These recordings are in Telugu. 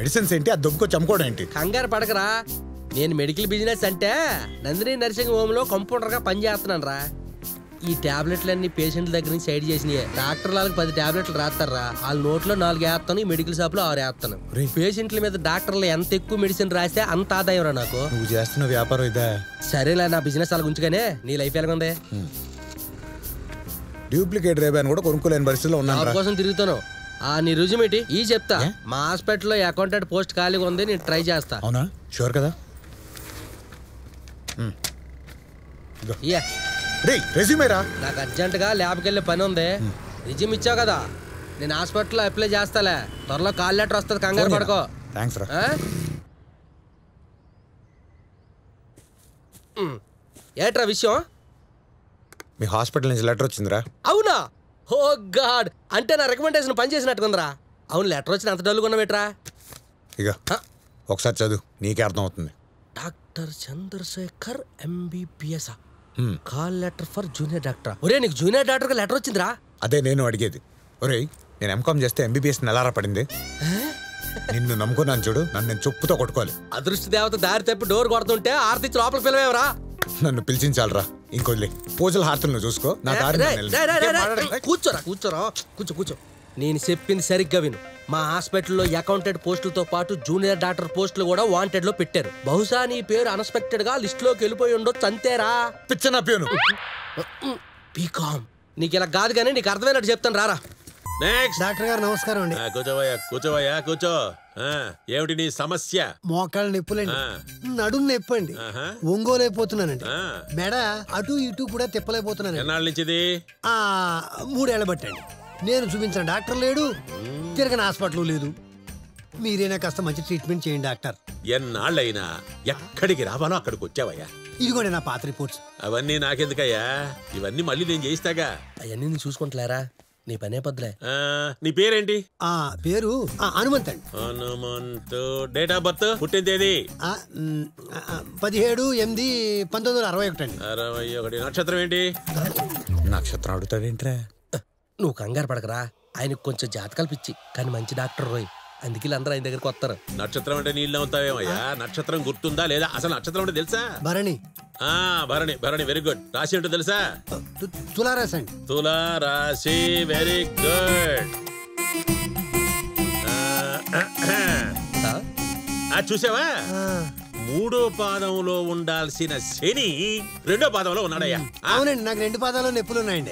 మెడిసిన్స్ ఏంటి ఆ దుబ్బుకో చమ్ముకోవడం ఏంటి కంగారు పడకరా నేను మెడికల్ బిజినెస్ అంటే నందిని నర్సింగ్ హోమ్ లో కంపౌండర్ గా పనిచేస్తున్నాను రా ఈ టాబ్లెట్లన్నీ పేషెంట్ల దగ్గర నుంచి సైడ్ చేసినాయి డాక్టర్ వాళ్ళకి పది టాబ్లెట్లు రాస్తారా వాళ్ళ నోట్లో నాలుగు వేస్తాను ఈ మెడికల్ షాప్ లో ఆరు వేస్తాను పేషెంట్ల మీద డాక్టర్లు ఎంత ఎక్కువ మెడిసిన్ రాస్తే అంత ఆదాయం రా నాకు నువ్వు చేస్తున్న వ్యాపారం ఇదా సరేలే నా బిజినెస్ అలా ఉంచుగానే నీ లైఫ్ ఎలాగుంది డూప్లికేట్ రేబాన్ కూడా కొనుక్కోలేని పరిస్థితిలో ఉన్నాను జాబ్ రా. కోసం తిరుగుతాను ఆ నీ రుజువు ఏంటి ఈ చెప్తా మా హాస్పిటల్లో అకౌంటెంట్ పోస్ట్ ఖాళీగా ఉంది నేను ట్రై చేస్తా అవునా షూర్ కదా ఇయ్యా రే రెజ్యూమే రా నాకు అర్జెంటుగా ల్యాబ్కి వెళ్ళే పని ఉంది రిజ్యూమ్ ఇచ్చావు కదా నేను హాస్పిటల్లో అప్లై చేస్తాలే త్వరలో కాల్ లెటర్ వస్తుంది కంగారు పడుకో థ్యాంక్స్ రా ఆ? ఉమ్. ఏట్రా విషయం మీ హాస్పిటల్ నుంచి లెటర్ వచ్చిందిరా అవునా ఓ గాడ్ అంటే నా రికమెండేషన్ పని చేసినట్టుకుందిరా అవును లెటర్ వచ్చిన అంత డల్లుగా ఉన్నావేట్రా ఇక హ? ఒకసారి చదువు నీకే అర్థం అవుతుంది doctor Chandrashekar MBBS hmm. Call letter for junior doctor ఒరే నీకు జూనియర్ డాక్టర్ లెటర్ వచ్చిందిరా అదే నేను అడిగేది ఒరేయ్ నేను ఎంకామ్ చేస్తే ఎంబీబీఎస్ నెలారా పడింది నిన్ను నమ్ముకున్నాను చూడు నన్ను నేను చెప్పుతో కొట్టుకోవాలి అదృష్ట దేవత దారి తప్పి డోర్ కొడుతుంటే ఆర్తిచ్చి లోపల పిలవేవరా నన్ను పిలిచించాలరా ఇంకొదిలే పూజల హారతులు నువ్వు చూసుకో నా దారి రేయ్, నేను రేయ్, రేయ్, రేయ్, మాట్లాడండి. రేయ్, కూర్చోరా కూర్చోరా కూర్చో కూర్చో నేను చెప్పింది సరిగ్గా విను మా హాస్పిటల్లో అకౌంటెంట్ పోస్టులతో పాటు జూనియర్ డాక్టర్ పోస్టులు కూడా వాంటెడ్ లో పెట్టారు బహుశా నీ పేరు అన్ఎక్స్పెక్టెడ్ గా లిస్ట్ లోకి వెళ్ళిపోయి ఉండొచ్చు అంతేరా పిచ్చన ప్యూను బీకామ్ నీకు ఇలా కాదు కానీ నీకు అర్థమైనట్టు చెప్తాను రారా నెక్స్ట్ డాక్టర్ గారు నమస్కారం అండి కూర్చోవయ్యా కూర్చోవయ్యా కూర్చో ఆ, ఏమిటి నీ సమస్య మోకాళ్ళ నొప్పులండి ఆ. నడుము నొప్పి అండి ఆహా. ఒంగోలైపోతున్నానండి ఆ, మెడ అటు ఇటు కూడా తిప్పలేకపోతున్నానండి ఎన్నాళ్ళ నుంచి ఇది ఆ మూడేళ్ల బట్టండి నేను చూపించిన డాక్టర్ లేడు తిరగని హాస్పిటల్ లేదు మీరైనా కాస్త మంచి ట్రీట్మెంట్ చేయండి డాక్టర్ ఎన్నాళ్ళైనా ఎక్కడికి రావాలో అక్కడికి వచ్చావయ్యా ఇదిగోండి నా పాత రిపోర్ట్స్ అవన్నీ నాకెందుకయ్యా ఇవన్నీ మళ్ళీ నేను చేయిస్తాగా అవన్నీ నేను చూసుకుంటలేరా నీ పనే పొద్దులే ఆ, నీ పేరేంటి ఆ పేరు ఆ, హనుమంత్ అండి హనుమంతు డేట్ ఆఫ్ బర్త్ పుట్టిన తేదీ ఆ, మ్, ఆ, ఆ, పదిహేడు ఎనిమిది పంతొమ్మిది వందల అరవై ఒకటి అండి అరవై ఒకటి నక్షత్రం ఏంటి నక్షత్రం అడుగుతాడేంట్రా నువ్వు కంగారు పడకరా ఆయనకు కొంచెం జాతకాలు పిచ్చి కానీ మంచి డాక్టర్ రోయ్ అందుకే వీళ్ళందరూ ఆయన దగ్గరికి వస్తారు నక్షత్రం అంటే నీళ్ళు అవుతావేమయ్యా నక్షత్రం గుర్తుందా లేదా అసలు నక్షత్రం అంటే తెలుసా భరణి ఆ భరణి భరణి వెరీ గుడ్ రాశి ఏంటో తెలుసా తు- తులారాశి అండి తులా రాశి వెరీ గుడ్ ఆ చూసావా ఆ, మూడో పాదంలో ఉండాల్సిన శని రెండో పాదంలో ఉన్నాడయ్యా ఆ, అవునండి నాకు రెండు పాదాలు నొప్పులు ఉన్నాయండి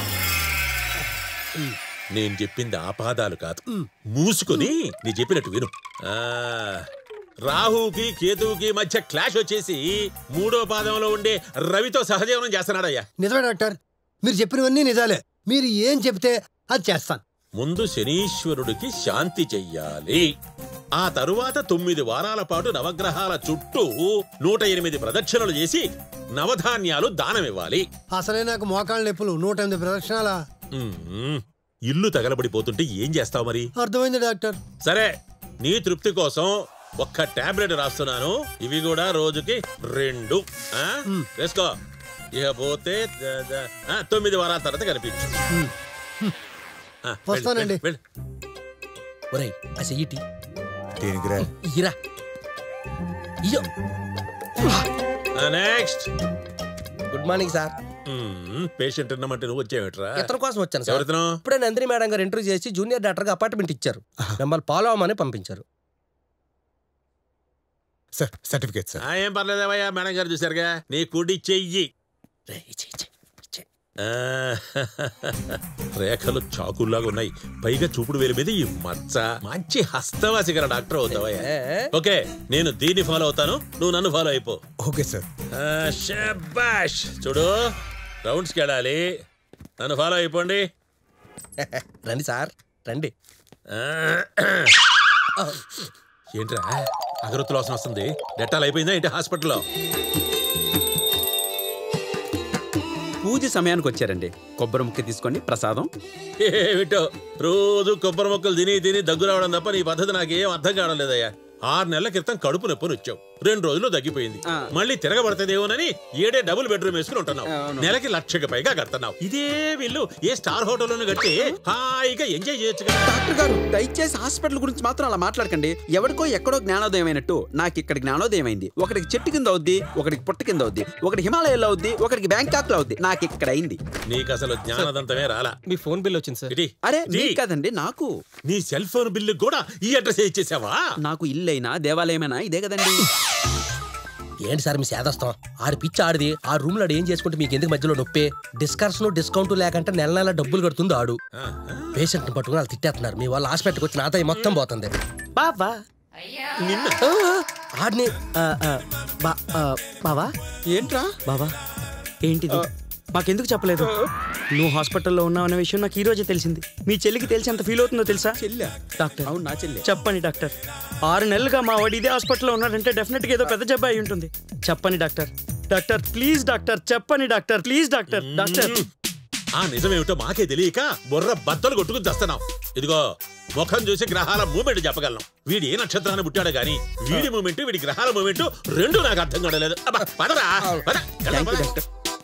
నేను చెప్పింది ఆ పాదాలు కాదు మూసుకొని నీ చెప్పినట్టు విను ఆ రాహుకి కేతువుకి మధ్య క్లాష్ వచ్చేసి మూడో పాదంలో ఉండే రవితో సహజీవనం చేస్తున్నాడయ్యా నిజమే డాక్టర్ మీరు చెప్పినవన్నీ నిజాలే మీరు ఏం చెప్తే అది చేస్తాను ముందు శనీశ్వరుడికి శాంతి చెయ్యాలి ఆ తరువాత తొమ్మిది వారాల పాటు నవగ్రహాల చుట్టూ నూట ఎనిమిది ప్రదక్షిణలు చేసి నవధాన్యాలు దానమివ్వాలి అసలే నాకు మోకాళ్ళ నొప్పులు నూట ఎనిమిది ప్రదక్షిణాల మ్మ్. ఇల్లు తగలబడిపోతుంటే ఏం చేస్తావు మరి అర్థమైంది డాక్టర్ సరే నీ తృప్తి కోసం ఒక్క టాబ్లెట్ రాస్తున్నాను ఇవి కూడా రోజుకి రెండు ఆ? వేసుకో ఇక పోతే ద- ద- ఆ, తొమ్మిది వారాల తర్వాత కనిపించు ఆ, వెళ్ళు, వస్తానండి. వెళ్ళు, ఒరేయ్ ఆ చెయ్యిటి దేనికిరా ఇరా ఇయ్యో వెళ్ళు. Next good morning sir patient ఉన్నమంటే నువ్వు వచ్చేవిట్రా ఇతని కోసం వచ్చాను సార్ ఎవరితను ఇప్పుడే నందిని మేడం గారు ఇంటర్వ్యూ చేసి జూనియర్ డాక్టర్ గా అపార్ట్మెంట్ ఇచ్చారు మిమ్మల్ని ఫాలో అవ్వమని పంపించారు సార్ సర్టిఫికేట్ సార్ ఆ, ఏం పర్లేదేవయ్యా మేడం గారు చూసారుగా నీ కుడి చెయ్యి రేయ్, ఇచ్చి, ఇచ్చి, ఇచ్చి. ఆ, రేఖలు చాకుల్లాగా ఉన్నాయి పైగా చూపుడు వేలు మీద ఈ మచ్చ మంచి హస్తవాసి గల డాక్టర్ అవుతావయ్యా ఏ? ఓకే నేను దీన్ని ఫాలో అవుతాను నువ్వు నన్ను ఫాలో అయిపో ఓకే సార్ ఆ, శభాష్ చూడు రౌండ్స్కి వెళ్ళాలి నన్ను ఫాలో అయిపోండి రండి సార్ రండి ఆ, ఏంట్రా అగరొత్తులు అవసరం వస్తుంది డెట్టాలు అయిపోయిందా ఏంటి హాస్పిటల్లో పూజ సమయానికి వచ్చారండి కొబ్బరి ముక్క తీసుకోండి ప్రసాదం ఏమిటో రోజు కొబ్బరి మొక్కలు తిని తిని దగ్గు రావడం తప్ప నీ పద్ధతి నాకేం అర్థం కావడం లేదయ్యా ఆరు నెలల క్రితం కడుపు నొప్పుని వచ్చావు రెండు రోజులు తగ్గిపోయింది ఆ. మళ్ళీ తిరగబడతదేమోనని ఏడే డబుల్ బెడ్రూమ్ వేసుకుని ఉంటున్నావు అవును. నెలకి లక్షకి పైగా కడుతున్నావు ఇదే వీళ్ళు ఏ స్టార్ హోటల్లోనూ కట్టి హాయిగా ఎంజాయ్ చేయొచ్చు కదా డాక్టర్ గారు దయచేసి హాస్పిటల్ గురించి మాత్రం అలా మాట్లాడకండి ఎవరికో ఎక్కడో జ్ఞానోదయం అయినట్టు నాకు ఇక్కడ జ్ఞానోదయం అయింది ఒకటికి చెట్టు కింద అవుద్ది ఒకటికి పుట్ట కింద అవుద్ది ఒకటి హిమాలయాల్లో అవుద్ది ఒకటికి బ్యాంకాక్ లో అవుద్ది నాకు ఇక్కడ అయింది నీకు అసలు జ్ఞానదంతమే రాలా మీ ఫోన్ బిల్ వచ్చింది సార్ ఇటీ. అరే ఇటీ. నీకు కదండి నాకు నీ సెల్ ఫోన్ బిల్లు కూడా ఈ అడ్రస్ ఇచ్చేసావా నాకు ఇల్లైనా దేవాలయమైనా ఇదే కదండి ఏంటి సార్ మీ సేదస్తాం ఆడి పిచ్చి ఆడిది ఆ రూమ్ లో ఆడు ఏం చేసుకుంటే మీకు ఎందుకు మధ్యలో నొప్పి డిస్కషన్ డిస్కౌంట్ లేకంటే నెల నెల డబ్బులు కడుతుంది ఆడు పేషెంట్ ని పట్టుకుని వాళ్ళు తిట్టేస్తున్నారు మీ వాళ్ళ హాస్పిటల్కి వచ్చిన ఆదాయం మొత్తం పోతుంది బావా నిన్న ఆ, ఆడిని ఆ, ఆ, బా ఆ, బావా ఏంట్రా బావా ఏంటిది మాకెందుకు చెప్పలేదు నువ్వు హాస్పిటల్లో ఉన్నావు అనే విషయం నాకు ఈ రోజే తెలిసింది మీ చెల్లికి తెలిసి ఎంత ఫీల్ అవుతుందో తెలుసా చెల్లె డాక్టర్ అవును నా చెల్లె చెప్పండి డాక్టర్ ఆరు నెలలుగా మా వాడు ఇదే హాస్పిటల్లో ఉన్నాడంటే డెఫినెట్గా ఏదో పెద్ద జబ్బు అయి ఉంటుంది చెప్పండి డాక్టర్ డాక్టర్ ప్లీజ్ డాక్టర్ చెప్పండి డాక్టర్ ప్లీజ్ డాక్టర్ డాక్టర్ ఆ నిజమేమిటో మాకే తెలియక బుర్ర బద్దలు కొట్టుకుని తెస్తున్నాం ఇదిగో ముఖం చూసి గ్రహాల మూమెంట్ చెప్పగలను వీడి ఏ నక్షత్రాన్ని పుట్టాడు గాని వీడి మూమెంట్ వీడి గ్రహాల మూమెంట్ రెండు నాకు అర్థం కావలేదు అబ్బా, పదరా పద, వెళ్దాం, థ్యాంక్ యూ పద. డాక్టర్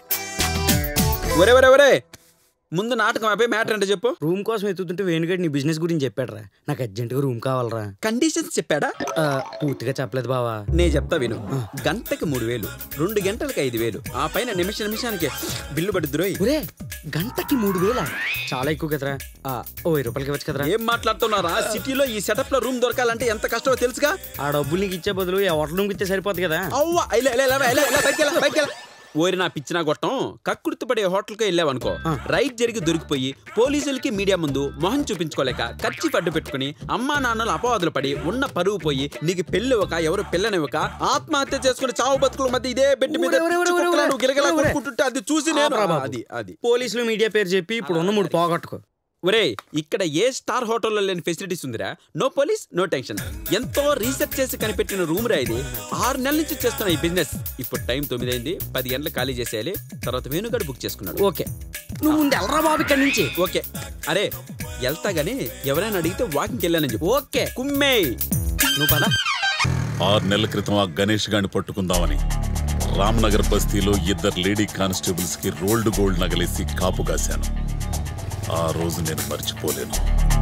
ఒరే ఒరే ఒరే ముందు నాటకం ఆపే మ్యాటర్ అంటే చెప్పు రూమ్ కోసం ఎత్తుతుంటే వేణుగడి నీ బిజినెస్ గురించి చెప్పాడురా నాకు అర్జెంటుగా రూమ్ కావాలరా కండిషన్స్ చెప్పాడా ఆ, పూర్తిగా చెప్పలేదు బావా నే చెప్తా విను గంటకి మూడు వేలు రెండు గంటలకి ఐదు వేలు ఆ పైన నిమిష నిమిషానికి బిల్లు పడుద్దురోయ్ ఒరే గంటకి మూడు వేల చాలా ఎక్కువ కదరా ఆ, ఓ వెయ్యి రూపాయలకి ఇవ్వచ్చు కదరా ఏం మాట్లాడుతున్నారా సిటీలో ఈ సెటప్ లో రూమ్ దొరకాలంటే ఎంత కష్టమో తెలుసుగా ఆ డబ్బులు నీకు ఇచ్చే బదులు ఆ హోటల్ రూమ్కి ఇస్తే సరిపోతుంది కదా అవ్వ ఇలా ఇలా ఇలా ఇలా ఇలా బయటికి వెళ్ళ, బయటికి వెళ్ళ. ఓరి నా పిచ్చిన గొట్టం కక్కుర్తిపడే హోటల్కి వెళ్ళావనుకో రైట్ జరిగి దొరికిపోయి పోలీసులకి మీడియా ముందు మొహం చూపించుకోలేక ఖర్చు అడ్డు పెట్టుకుని అమ్మా నాన్నలు అపవాదులు పడి ఉన్న పరువు పోయి నీకు పెళ్ళివ్వక ఎవరు పిల్లనివ్వక ఆత్మహత్య చేసుకుని చావు బతుకుల మధ్య ఇదే బెడ్ మీద ఊరే, ఊరే, ఊరే, కుక్కలా ఊరే. నువ్వు గిలగిలా ఊరే. కొట్టుకుంటుంటే అది చూసి నేను ఆపరా బాబు. అది అది పోలీసులు మీడియా పేరు చెప్పి ఇప్పుడు ఉన్న మూడు పోగొట్టుకో ఒరే ఇక్కడ ఏ స్టార్ హోటల్లో లేని ఫెసిలిటీస్ ఉందిరా నో పోలీస్ నో టెన్షన్ ఎంతో రీసెర్చ్ చేసి కనిపెట్టిన రూమ్ రా ఇది ఆరు నెలల నుంచి చేస్తున్న ఈ బిజినెస్ ఇప్పుడు టైం తొమ్మిది అయింది పది గంటలు ఖాళీ చేసేయాలి తర్వాత వేణుగాడు బుక్ చేసుకున్నాడు ఓకే నువ్వు ముందు వెళ్ళరా బాబు ఇక్కడి నుంచి ఓకే అరే వెళ్తా గానీ ఎవరైనా అడిగితే వాకింగ్ వెళ్ళానని చెప్పు ఓకే కుమ్మే నువ్వు పదా ఆరు నెలల క్రితం ఆ గణేష్ గాని పట్టుకుందామని రామ్నగర్ బస్తీలో ఇద్దరు లేడీ కానిస్టేబుల్స్ కి రోల్డ్ గోల్డ్ నగలేసి కాపు కాశాను ఆ రోజు నేను మర్చిపోలేను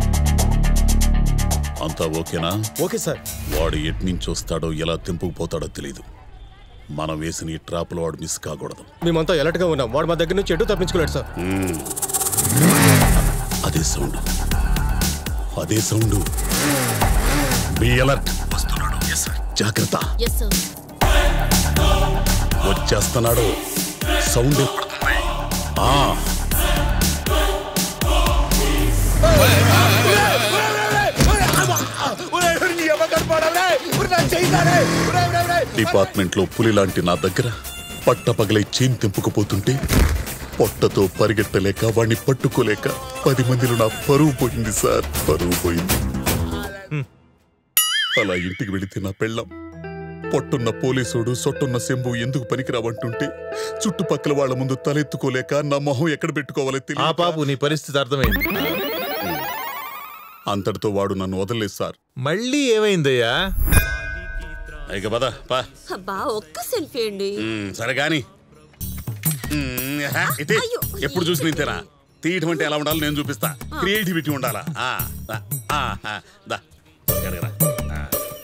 అంతా ఓకేనా ఓకే సార్ వాడు ఎట్నుంచి వస్తాడో ఎలా తెంపుకుపోతాడో తెలియదు మనం వేసిన ఈ ట్రాప్లో వాడు మిస్ కాకూడదు మేమంతా ఎలర్ట్ గా ఉన్నాం వాడు మా దగ్గర నుంచి ఎటు తప్పించుకోలేడు సార్ అదే సౌండ్ అదే సౌండ్ బి అలర్ట్ వస్తున్నాడు జాగ్రత్త ఎస్ సార్ వచ్చేస్తున్నాడు సౌండ్ వినపడుతుంది. ఆ డిపార్ట్మెంట్ లో పులి లాంటి నా దగ్గర పట్టపగలే చైన్ తెంపుకుపోతుంటే పొట్టతో పరిగెట్టలేక వాణ్ణి పట్టుకోలేక పది మందిలో నా పరువు పోయింది సార్ పరువు పోయింది అలా ఇంటికి వెళితే నా పెళ్ళం పొట్టున్న పోలీసుడు సొట్టున్న శంభు ఎందుకు పనికిరావంటుంటే చుట్టుపక్కల వాళ్ళ ముందు తలెత్తుకోలేక నా మొహం ఎక్కడ పెట్టుకోవాలో ఆ తెలియక పాపు నీ పరిస్థితి అర్థమైంది అంతటితో వాడు నన్ను వదలలేదు సార్ మళ్ళీ ఏమైందయ్యా ఇక పద పా అబ్బా ఒక్క సెల్ఫీ అండి మ్మ్, సరే గాని మ్మ్, హా, ఇటే. అయ్యో. ఎప్పుడు చూసి నింతేనా తీయటం అంటే ఎలా ఉండాలో నేను చూపిస్తా క్రియేటివిటీ ఉండాలా ఆ, దా, ఆ, ఆ, దా. ఎక్కడికి రా. ఆ.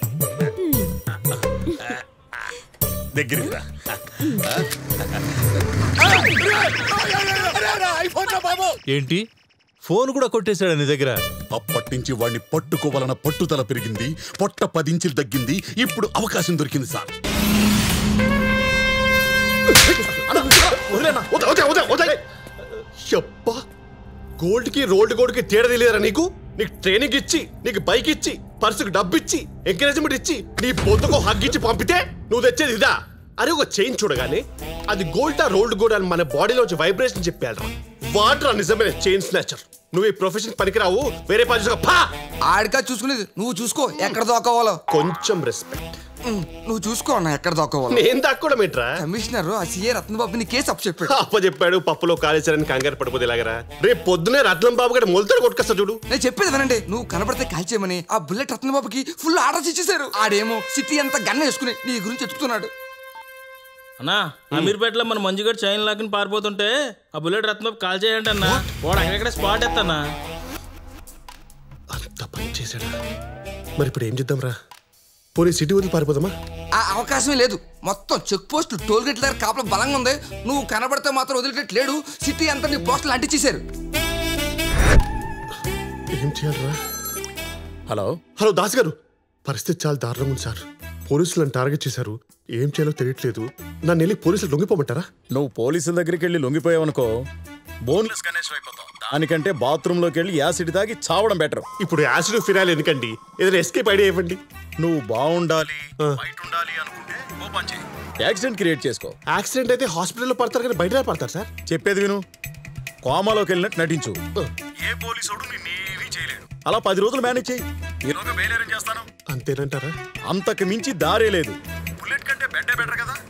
దగ్గరికి రా ఏంటి ఫోన్ కూడా కొట్టేశాడు నీ దగ్గర అప్పటి నుంచి వాడిని పట్టుకోవాలన్న పట్టుదల పెరిగింది పొట్ట పదించులు తగ్గింది ఇప్పుడు అవకాశం దొరికింది సార్ అబ్బా గోల్డ్ కి రోల్డ్ గోల్డ్ కి తేడా తెలియరా నీకు నీకు ట్రైనింగ్ ఇచ్చి నీకు బైక్ ఇచ్చి పర్సుకు డబ్బు ఇచ్చి ఎంకరేజ్మెంట్ ఇచ్చి నీ పొద్దుకు హగ్ ఇచ్చి పంపితే నువ్వు తెచ్చేది ఇదా అరే ఒక చైన్ చూడగానే అది గోల్డ్ రోల్డ్ గోల్డ్ అని మన బాడీలోంచి వైబ్రేషన్ చెప్పాడు వాటర్ నిజమైన చైన్ స్నాచర్ నువ్వు ఈ ప్రొఫెషన్ పనికిరావు వేరే పని చూసుకో. పా ఆడికా చూసుకునేది నువ్వు చూసుకో ఎక్కడ దోకోవాలో కొంచెం రెస్పెక్ట్ ఉమ్, నువ్వు చూసుకో అన్న ఎక్కడ దాక్కోవాలి నేను దాక్కోవడం ఏంట్రా కమిషనర్ ఆ సీఏ రత్నబాబుని కేసు అప్పు చెప్పాడు అప్ప చెప్పాడు పప్పులో కాలేశారని కంగారు పడిపోతే ఇలాగరా రేపు పొద్దునే రత్నం బాబు గారు మొలతాడు కొట్టుకొస్తా చూడు నేను చెప్పేది వినండి నువ్వు కనబడితే కాల్చేయమని ఆ బుల్లెట్ రత్నబాబుకి ఫుల్ ఆర్డర్స్ ఇచ్చేశారు ఆడేమో సిటీ అంతా గన్న వేసుకుని నీ గురించి ఎత్తుకుతున్నాడు అన్నా అమీర్పేటలో మన మంజుగడ్ చైన్ లాక్కుని పారిపోతుంటే ఆ బుల్లెట్ రత్నం కాల్ చేయండి అన్న వాడు అక్కడెక్కడ స్పాట్ ఎత్తన్నా అంత పని చేశాడా మరి ఇప్పుడు ఏం చేద్దాం రా పోనీ సిటీ వదిలి పారిపోదామా ఆ అవకాశమే లేదు మొత్తం చెక్ పోస్ట్ టోల్ గేట్ దగ్గర కాపలా బలంగా ఉంది నువ్వు కనబడితే మాత్రం వదిలేటట్టు లేడు సిటీ అంతా నీ పోస్టులు అంటించేశారు ఏం చేయాలరా హలో హలో దాస్ గారు పరిస్థితి చాలా దారుణంగా ఉంది సార్ పోలీసులు నన్ను టార్గెట్ చేశారు ఏం చేయాలో తెలియట్లేదు నన్ను వెళ్ళి పోలీసులు లొంగిపోమంటారా నువ్వు పోలీసుల దగ్గరికి వెళ్ళి లొంగిపోయావనుకో బోన్లెస్ గణేష్ అయిపోతావు దానికంటే బాత్రూమ్ లోకి వెళ్ళి యాసిడ్ తాగి చావడం బెటర్ ఇప్పుడు యాసిడ్ ఫినాయిల్ ఎందుకండి ఏదైనా ఎస్కేప్ ఐడియా ఇవ్వండి నువ్వు బాగుండాలి బయట ఉండాలి అనుకుంటే ఓ పని చేయి యాక్సిడెంట్ క్రియేట్ చేసుకో యాక్సిడెంట్ అయితే హాస్పిటల్లో పడతారు కానీ బయట పడతారు సార్ చెప్పేది విను కోమాలోకి వెళ్ళినట్టు నటించు ఏ పోలీసుడు నిన్నేమీ చేయలేడు అలా పది రోజులు మేనేజ్ చేయి ఈలోగా బెయిల్ అరేంజ్ చేస్తాను అంతేనంటారా అంతకు మించి దారే లేదు బుల్లెట్ కంటే బెడ్డే బెటర్ కదా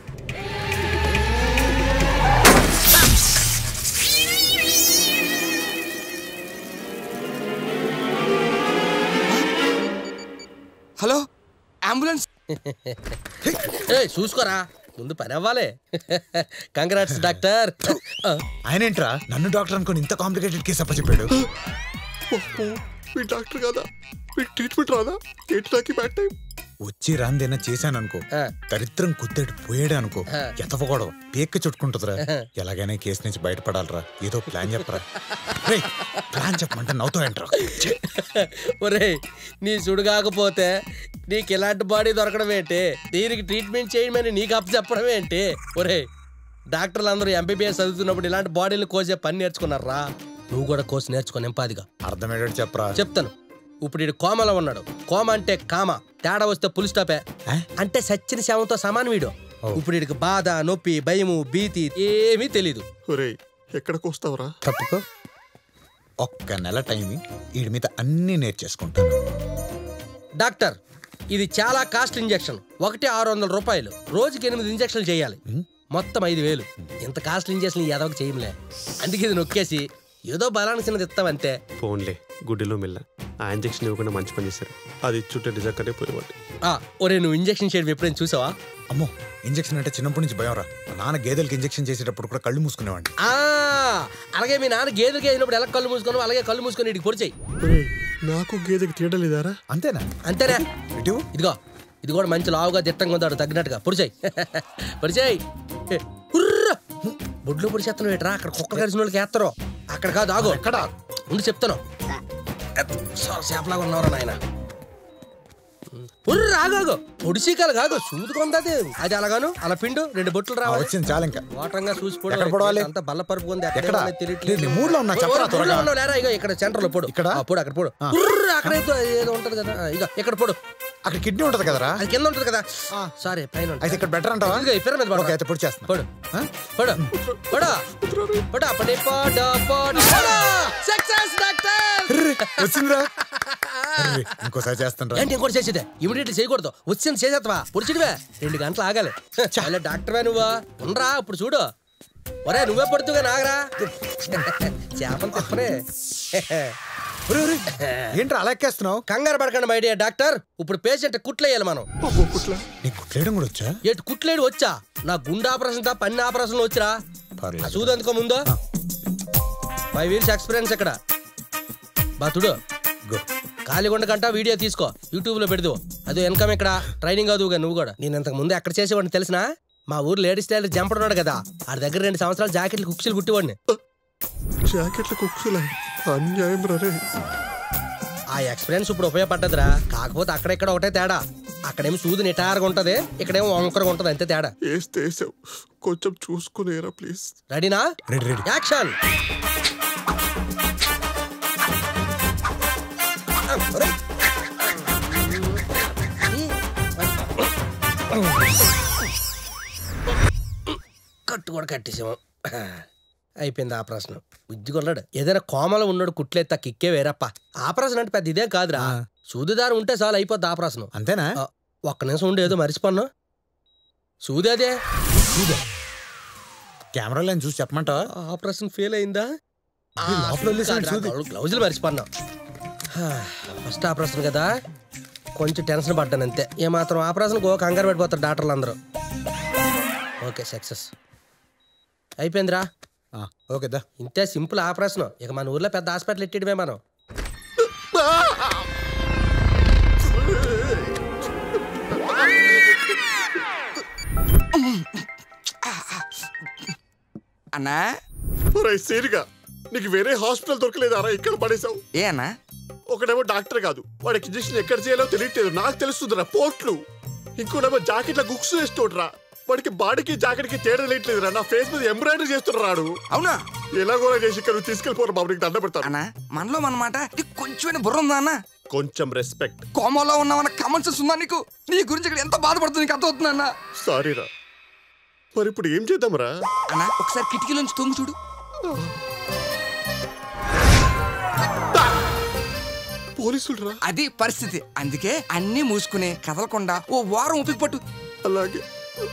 హలో అంబులెన్స్ ఏయ్, చూసుకోరా ముందు పని అవ్వాలి కంగ్రాట్స్ డాక్టర్ ఆయన ఏంట్రా నన్ను డాక్టర్ అనుకుని ఇంత కాంప్లికేటెడ్ కేసు అప్పచెప్పాడు మీ డాక్టర్ కదా మీ ట్రీట్మెంట్ రాదా ఏంటి నాకు బ్యాడ్ టైం వచ్చి రాందేనా చేశాను అనుకో దరిద్రం కుత్తేడు పోయాడు అనుకో ఎతవకూడదు పేక్క చుట్టుకుంటుందిరా ఎలాగైనా ఈ కేసు నుంచి బయటపడాలరా ఏదో ప్లాన్ చెప్పరా రేయ్, ప్లాన్ చెప్పమంటే నవ్వుతావు ఏంట్రా ఒరేయ్ నీ సుడు కాకపోతే నీకు ఇలాంటి బాడీ దొరకడం ఏంటి దీనికి ట్రీట్మెంట్ చేయమని నీకు అప్పు చెప్పడం ఏంటి ఒరేయ్ డాక్టర్లు అందరూ ఎంబీబీఎస్ చదువుతున్నప్పుడు ఇలాంటి బాడీలు కోసే పని నేర్చుకున్నారా నువ్వు కూడా కోసి నేర్చుకో నింపాదిగా అర్థమయ్యేటట్టు చెప్పరా చెప్తాను ఇప్పుడు ఈడు కోమలో ఉన్నాడు కోమ అంటే కామ తేడా వస్తే పులి స్టాపే అంటే సచ్చిన శవంతో సమానం వీడు ఇప్పుడు వీడికి బాధ నొప్పి భయము భీతి ఏమీ తెలీదు ఒరేయ్ ఎక్కడికి వస్తావురా తప్పుకో ఒక్క నెల టైం వీడి మీద అన్ని నేర్చేసుకుంటాను డాక్టర్ ఇది చాలా కాస్ట్ ఇంజెక్షన్ ఒకటి ఆరు వందల రూపాయలు రోజుకి ఎనిమిది ఇంజెక్షన్లు చేయాలి మొత్తం ఐదు వేలు ఇంత కాస్ట్ ఇంజెక్షన్ ఎదవకి చేయములే అందుకే ఇది నొక్కేసి ఏదో బలానికి చిన్నది ఇస్తామంతే ఫోన్లే గుడ్డిలో మిల్ల ఆ ఇంజెక్షన్ ఇవ్వకుండా మంచి పని చేశారు అది ఇచ్చుంటే నిజంగానే పోయేవాడి ఆ, ఒరే నువ్వు ఇంజెక్షన్ చేయడం ఎప్పుడైనా చూసావా అమ్మో ఇంజెక్షన్ అంటే చిన్నప్పటి నుంచి భయం రా మా నాన్న గేదెలకి ఇంజెక్షన్ చేసేటప్పుడు కూడా కళ్ళు మూసుకునేవాడిని ఆ, అలాగే మీ నాన్న గేదెలకి వేసినప్పుడు ఎలా కళ్ళు మూసుకొని అలాగే కళ్ళు మూసుకొని ఇడికి పొడిచాయి ఒరేయ్, నాకు గేదెకి తీయడం లేదారా అంతేనా అంతేనా ఇదిగో ఇది కూడా మంచి లావుగా దిట్టంగా ఉందాడు తగ్గినట్టుగా పొడిచాయి పొడిచాయి బొడ్లో పొడిచేస్తున్నావు ఏట్రా అక్కడ కుక్క కరిసిన వాళ్ళకి వేస్తారు అక్కడ కాదు ఆగు ఎక్కడ ఉండి చెప్తాను చాలా చేపలాగా ఉన్నారా నాయన ఉర్రు ఆగాగు పొడిసీకాలు కాదు సూదుకుందది అది అలాగాను అలా పిండు రెండు బొట్లు రావాలి వచ్చింది చాలా ఇంకా వాటంగా చూసిపోవడం ఎక్కడ పొడవాలి? అంత బల్ల పరుపు ఉంది ఎక్కడ? నేను మూడ్లో ఉన్నా, చెప్పరా త్వరగా. లేరా ఇగో ఇక్కడ సెంటర్ లో పొడు ఇక్కడ పొడు అక్కడ పొడు ఉర్రు అక్కడ ఏదో ఏదో ఉంటది కదా ఆ, ఇగో ఇక్కడ పొడు అక్కడ కిడ్నీ ఉంటది కదరా అది కింద ఉంటది కదా సారీ పైన ఉంటది. అయితే ఇక్కడ బెటర్ అంటావా ఇదిగో ఈ పిరమిడ్ పడరా. ఓకే అయితే పొడి చేస్తున్నా పొడు పొడు పొడు పొడు పడి పొడు పొడు సక్సెస్ డాక్టర్ వచ్చిందిరా అర్రే, ఇంకోసారి చేస్తాను ఏంటి ఇంకోటి చేసేదే ఇమీడియట్లీ చేయకూడదు వచ్చింది చేసేస్తావా పొడిచిడివే రెండు గంటలు ఆగాలి చాలా డాక్టర్వే నువ్వా ఉండరా ఇప్పుడు చూడు ఒరే నువ్వే పడుతుగా నాగరా చేపలు తిప్పరే ఏంట్రా అలా ఎక్కేస్తున్నావు కంగారు పడకండి మై డియర్ డాక్టర్ ఇప్పుడు పేషెంట్ కుట్లేయాలి మనం నీకు కుట్లేయడం కూడా వచ్చా ఏటు కుట్లేడు వచ్చా నా గుండె ఆపరేషన్ తప్ప అన్ని ఆపరేషన్లు వచ్చిరా పర్లేదు. ఆ సూది ఎందుకో ముందు ఫైవ్ ఇయర్స్ ఎక్స్పీరియన్స్ ఇక్కడ బాతుడు ఖాళీగా ఉండకంట వీడియో తీసుకో యూట్యూబ్ లో పెడదు అదో ఇన్కమ్ ఇక్కడ ట్రైనింగ్ అవుదుగా నువ్వు కూడా నేను ఇంతకు ముందు ఎక్కడ చేసేవాడిని తెలిసినా మా ఊరు లేడీస్ టైలర్ జంపడు ఉన్నాడు కదా ఆడి దగ్గర రెండు సంవత్సరాలు జాకెట్లు కుక్సీలు కుట్టేవాడిని జాకెట్ల కుక్సులా అన్యాయం రే ఆ ఎక్స్పీరియన్స్ ఇప్పుడు ఉపయోగపడ్డదిరా కాకపోతే అక్కడెక్కడ ఒకటే తేడా అక్కడేమో సూది నిటారుగా ఉంటది ఇక్కడేమో వంకరగా ఉంటది అంతే తేడా వేస్తే వేసావు కొంచెం చూసుకునేరా ప్లీజ్ రెడీనా రెడీ రెడీ యాక్షన్ కట్టు కూడా కట్టేసాము అయిపోయింది ఆపరేషన్ బుద్ధి కొన్నాడు ఏదైనా కోమలో ఉన్నాడు కుట్లేత్తా కిక్కే వేరప్ప ఆపరేషన్ అంటే పెద్ద ఇదేం కాదురా సూదిదారం ఉంటే చాలు అయిపోద్ది ఆపరేషన్ అంతేనా ఒక్క నిమిషం ఉండి ఏదో మర్చిపోన్నా సూది అదే కెమెరా లైన్ చూసి చెప్పమంటావా ఆపరేషన్ ఫెయిల్ అయిందా లోపల వదిలేసాడు సూది. గ్లౌజులు మర్చిపోన్నా ఫస్ట్ ఆపరేషన్ కదా కొంచెం టెన్షన్ పడ్డాను అంతే ఏమాత్రం ఆపరేషన్ గో కంగారు పడిపోతారు డాక్టర్లు అందరూ ఓకే సక్సెస్ అయిపోయిందిరా ఓకేదా ఇంతే సింపుల్ ఆపరేషన్ ఇక మన ఊర్లో పెద్ద హాస్పిటల్ ఎట్టిడమే మనం అన్నా ఒరే సీరిగా నీకు వేరే హాస్పిటల్ దొరకలేదారా ఇక్కడ పడేసావు ఏ అన్నా ఒకడేమో డాక్టర్ కాదు వాడికి ఇంజక్షన్ ఎక్కడ చేయాలో తెలియట్లేదు నాకు తెలుస్తుందిరా పోట్లు ఇంకోటేమో జాకెట్ల గుక్స్ వేస్తోడ్రా వాడికి బాడీకి జాకెట్కి తేడా తెలియట్లేదురా నా ఫేస్ మీద ఎంబ్రాయిడరీ చేస్తున్నాడు అవునా ఎలాగోలా చేసి ఇక్కడ నువ్వు తీసుకెళ్ళిపోరు బాబు నీకు దండ పెడతాను అన్నా మనలో మనమాట నీకు కొంచెం బుర్ర ఉందా అన్న కొంచెం రెస్పెక్ట్ కోమలో ఉన్నామన్న కామన్ సెన్స్ ఉందా నీకు నీ గురించి ఇక్కడ ఎంత బాధపడుతుంది నీకు అర్థమవుతుంది అన్న సారీరా మరి ఇప్పుడు ఏం చేద్దాంరా అన్న ఒకసారి కిటికీలోంచి తొంగి చూడు పోలీసులు రా అది పరిస్థితి అందుకే అన్ని మూసుకుని కదలకుండా ఓ వారం ఉపికి పట్టు అలాగే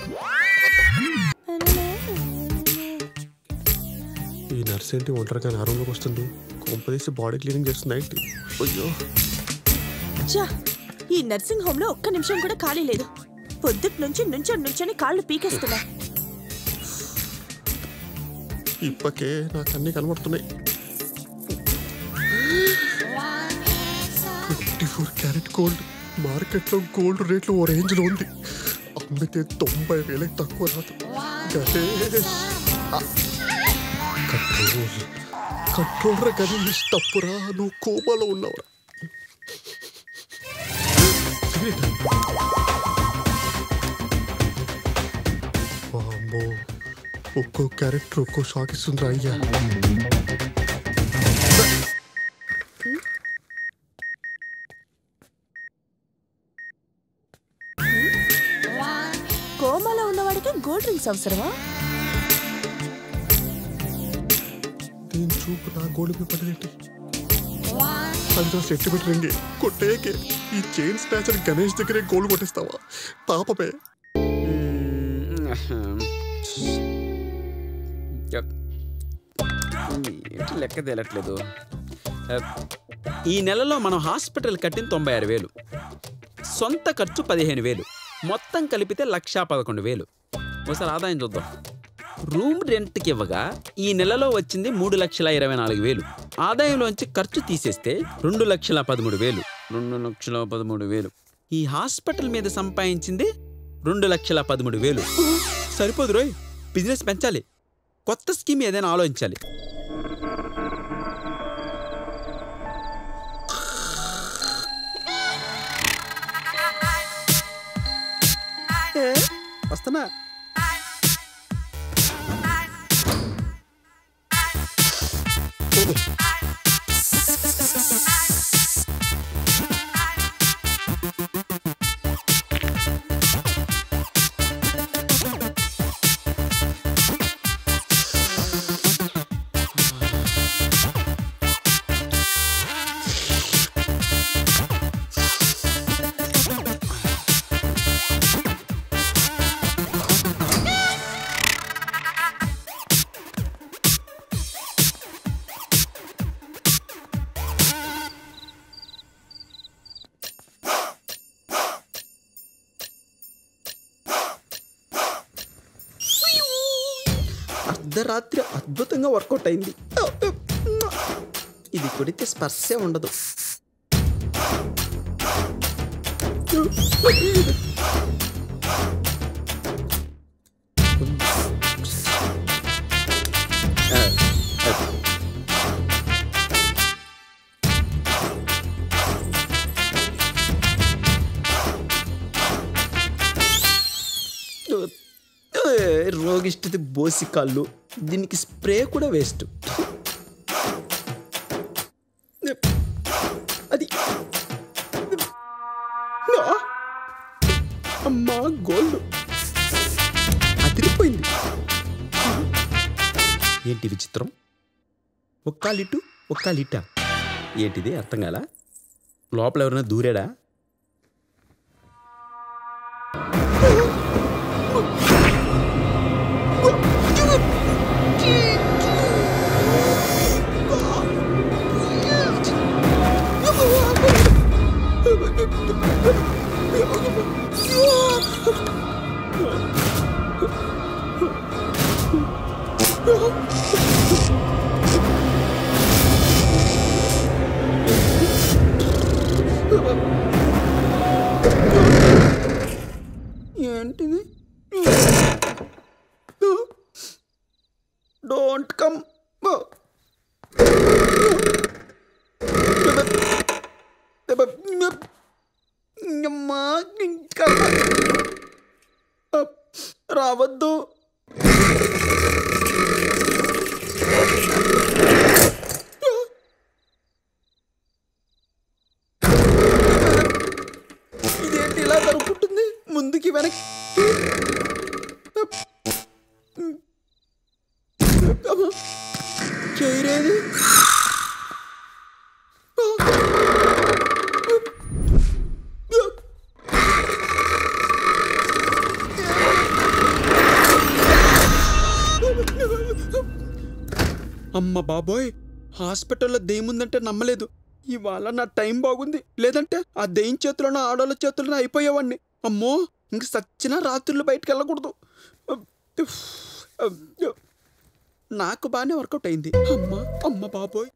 ఈ నర్స్ ఏంటి ఒంటరిగా నా రూమ్లోకి వస్తుంది కొంపదీసి బాడీ క్లీనింగ్ చేస్తుంది ఏంటి అయ్యో ఛా, ఈ నర్సింగ్ హోమ్ లో ఒక్క నిమిషం కూడా ఖాళీ లేదు పొద్దుట్ నుంచి నుంచొని నుంచొని కాళ్ళు పీకేస్తున్నా ఇప్పకే నాకు అన్ని కనబడుతున్నాయి ట్వంటీ ఫోర్ క్యారెట్ గోల్డ్ మార్కెట్లో గోల్డ్ రేట్లు ఓ రేంజ్లో ఉంది అమ్మితే తొంభై వేలకు తక్కువ రాదు గణేష్ ఆ. కంట్రోల్ కంట్రోల్ రా గణేష్ తప్పురా నువ్వు కోమాలో ఉన్నావురా వామ్మో ఒక్కో క్యారెక్టర్ ఒక్కో షాక్ ఇస్తుందిరా అయ్యా కోమాలో ఉన్నవాడికి గోల్డ్ డ్రింక్స్ అవసరమా దీని చూపు నా గోల్డ్ మీద పడేటి అందులో సెంటిమెంట్ రింగి కొట్టేకే ఈ చైన్ స్నాచర్ గణేష్ దగ్గరే గోల్డ్ కొట్టేస్తావా పాపమే ఏంటి లెక్క తేలట్లేదు ఆ, ఈ నెలలో మనం హాస్పిటల్ కట్టిన తొంభై ఆరు వేలు సొంత ఖర్చు పదిహేను వేలు మొత్తం కలిపితే లక్షా పదకొండు వేలు ఒకసారి ఆదాయం చూద్దాం రూమ్ రెంట్కి ఇవ్వగా ఈ నెలలో వచ్చింది మూడు లక్షల ఇరవై నాలుగు వేలు ఆదాయంలోంచి ఖర్చు తీసేస్తే రెండు లక్షల పదమూడు వేలు రెండు లక్షల పదమూడు వేలు ఈ హాస్పిటల్ మీద సంపాదించింది రెండు లక్షల పదమూడు వేలు సరిపోదు రోయ్ బిజినెస్ పెంచాలి కొత్త స్కీమ్ ఏదైనా ఆలోచించాలి ఏ, వస్తున్నా అర్ధరాత్రి అద్భుతంగా వర్కౌట్ అయింది ఇది కొడితే స్పర్శే ఉండదు రోగిష్టిది బోసి కాళ్ళు దీనికి స్ప్రే కూడా వేస్ట్ అది ఆ! అమ్మా గోల్డ్ అదిరిపోయింది ఏంటి విచిత్రం ఒక్క లిటు ఒక్క లిట ఏంటిది అర్థం కాల లోపల ఎవరైనా దూరాడా ఏంటిది డోంట్ కమ్ రావద్దు ఇదేంటి ఇలా జరుగుతుంది ముందుకి వెనక్కి చేయరేది అమ్మ బాబోయ్ హాస్పిటల్లో దెయ్యముందంటే నమ్మలేదు ఇవాళ నా టైం బాగుంది లేదంటే ఆ దెయ్యం చేతిలోనో ఆడోళ్ళ చేతుల్లోనో అయిపోయేవాడిని అమ్మో ఇంక సచ్చినా రాత్రులు బయటకు వెళ్ళకూడదు నాకు బాగానే వర్కౌట్ అయింది అమ్మ అమ్మ బాబోయ్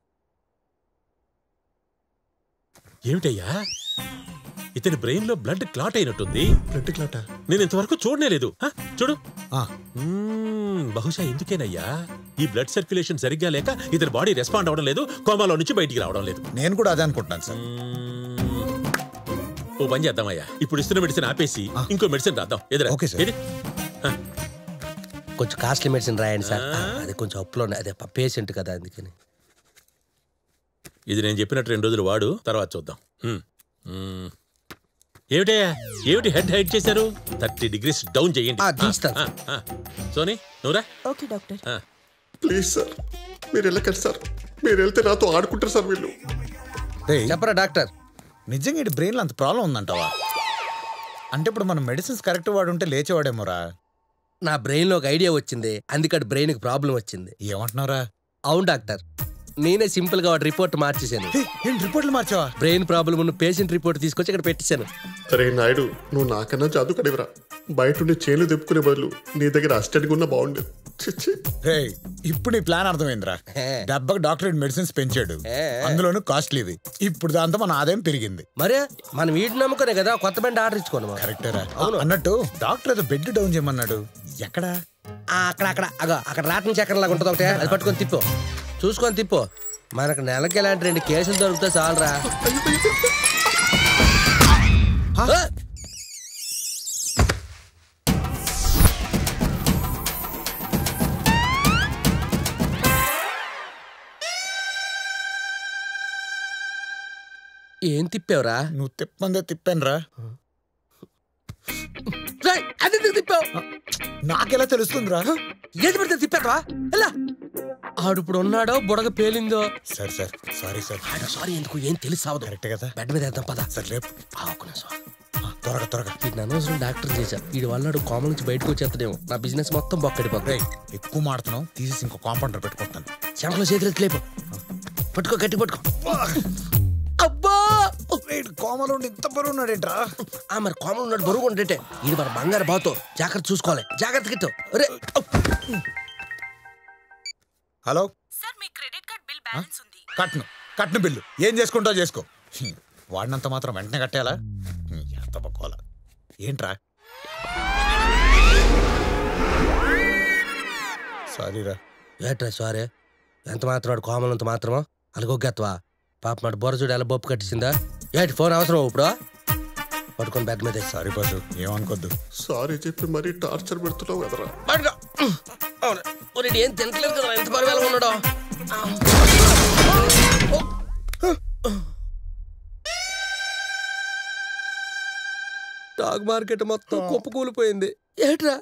ఏమిటయ్యా ఇతని బ్రెయిన్ లో బ్లడ్ క్లాట్ అయినట్టుంది బ్లడ్ క్లాట్ నేను ఇంతవరకు చూడనే లేదు హ, చూడు మ్మ్, బహుశా ఎందుకేనయ్యా ఈ బ్లడ్ సర్క్యులేషన్ సరిగ్గా లేక ఇతని బాడీ రెస్పాండ్ అవడం లేదు కోమాలో నుంచి బయటికి రావడం లేదు నేను కూడా అదే అనుకుంటున్నాను సార్ ఓ పని చేద్దామయ్యా ఇప్పుడు ఇస్తున్న మెడిసిన్ ఆపేసి ఇంకో మెడిసిన్ రాద్దాం ఎదురా ఓకే సార్. ఏది? కొంచెం కాస్ట్లీ మెడిసిన్ రాయండి సార్ అది కొంచెం అప్పులో ఉన్నాయి. అదే పేషెంట్ కదా అందుకని ఇది నేను చెప్పినట్టు రెండు రోజులు వాడు తర్వాత చూద్దాం హ్మ్. మ్మ్. ఏమిటయ్యా ఏమిటి హెడ్ హైట్ చేశారు థర్టీ డిగ్రీస్ డౌన్ చేయండి ఆ, ఆ, సోనీ నువ్వురా ఓకే డాక్టర్ ఆ. ప్లీజ్ సార్ మీరు వెళ్ళకండి సార్ మీరు వెళ్తే నాతో ఆడుకుంటారు సార్ వీళ్ళు చెప్పరా డాక్టర్ నిజంగా ఇటు బ్రెయిన్లో అంత ప్రాబ్లం ఉందంటావా అంటే ఇప్పుడు మనం మెడిసిన్స్ కరెక్ట్ వాడుంటే లేచేవాడేమోరా నా బ్రెయిన్లో ఒక ఐడియా వచ్చింది అందుకని బ్రెయిన్కి ప్రాబ్లం వచ్చింది ఏమంటున్నారా అవును డాక్టర్ నేనే సింపుల్ గా వాడి రిపోర్ట్ మార్చేశాను రిపోర్ట్లు మార్చావా బ్రెయిన్ ప్రాబ్లం ఉన్న పేషెంట్ రిపోర్ట్ తీసుకొచ్చి ఇక్కడ పెట్టేశాను అరే నాయుడు నువ్వు నాకన్నా చదువుకడివరా బయట ఉండి చేన్లు తెప్పుకునే బదులు నీ దగ్గర అసిస్టెంట్గా ఉన్నా బాగుండేది ఛీ. రే ఇప్పుడు నీ ప్లాన్ అర్థమైందిరా డెబ్బకి డాక్టరేట్ మెడిసిన్స్ పెంచాడు అందులోనూ కాస్ట్లీవి ఇప్పుడు దాంతో మన ఆదాయం పెరిగింది మరే మనం వీటి నమ్ముకునే కదా కొత్త బండి ఆర్డర్ ఇచ్చుకోను కరెక్టేరా అన్నట్టు డాక్టర్ ఏదో బెడ్ డౌన్ చేయమన్నాడు ఎక్కడా అక్కడ అక్కడ అగో అక్కడ రాటం చక్రం లాగా ఉంటుంది ఒకటే అది పట్టుకొని తిప్పు చూసుకొని తిప్పు మనకు నెలకి ఇలాంటి రెండు కేసులు దొరికితే చాలరా ఆ! ఏం తిప్పావురా నువ్వు తిప్పందే తిప్పాను రా రేయ్, అది ఎందుకు తిప్పావు నాకెలా తెలుస్తుందిరా ఏది పడితే తిప్పావా ఎలా ఆడు ఇప్పుడు ఉన్నాడో బుడగ పేలిందో సరే సార్ సారీ సార్ సారీ ఎందుకు ఏం తెలుసు అవదు కరెక్ట్ కదా బెడ్ మీద వేద్దాం పద సరే రేపు ఆకునేసా త్వరగా త్వరగా వీడిని అనవసరం డాక్టర్ చేశా వీడి వల్ల కోమ నుంచి బయటకు వచ్చేస్తాడేమో నా బిజినెస్ మొత్తం బొక్కడిపోతాయి ఎక్కువ మాడుతున్నావు తీసేసి ఇంకో కాంపౌండర్ పెట్టుకుంటాను చెంపలో చేతులు ఎత్తులేపు పట్టుకో గట్టి పట్టుకో అబ్బా కోమలో ఉండి ఇంత బరువు ఉన్నాడేంట్రా ఆ మరి కోమలు ఉన్నాడు బరువు ఉంటే ఇది మన బంగారు బాతో జాగ్రత్త చూసుకోవాలి జాగ్రత్త గిట్టు రే హలో సార్ మీ క్రెడిట్ కార్డ్ బిల్ బ్యాలెన్స్ ఉంది కట్ను కట్ను బిల్లు ఏం చేసుకుంటావు చేసుకో హ్మ్. వాడినంత మాత్రం వెంటనే కట్టేయాలా హ్మ్, ఎంత బక్కోలా ఏంట్రా సారీరా ఏట్రా సారీ ఎంత మాత్రం వాడు కోమలంత మాత్రమా అలగొగ్గత్వా పాప మాట బొర చూడు ఎలా బొప్పు కట్టిందా ఏంటి ఫోన్ అవసరం ఇప్పుడు పట్టుకొని బెడ్ మీద సారీ బాసు ఏమనుకోద్దు సారీ చెప్పి మరీ టార్చర్ పెడుతున్నావు కదరా పట్టుకో అవును ఒరేయ్, ఏం తింటలేదు కదా ఎంత బరువు ఎలా ఉన్నాడో స్టాక్ మార్కెట్ మొత్తం కుప్ప కూలిపోయింది ఏట్రా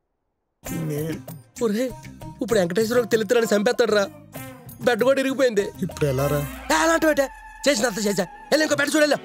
ఒరే ఇప్పుడు వెంకటేశ్వరరావు తెలుస్తారని చంపేస్తాడు రా బెడ్ కూడా ఇరిగిపోయింది ఇప్పుడు ఎలారా అలాంటి బెట్టే చేసినంత చేసా వెళ్ళి ఇంకో బెడ్ చూడలే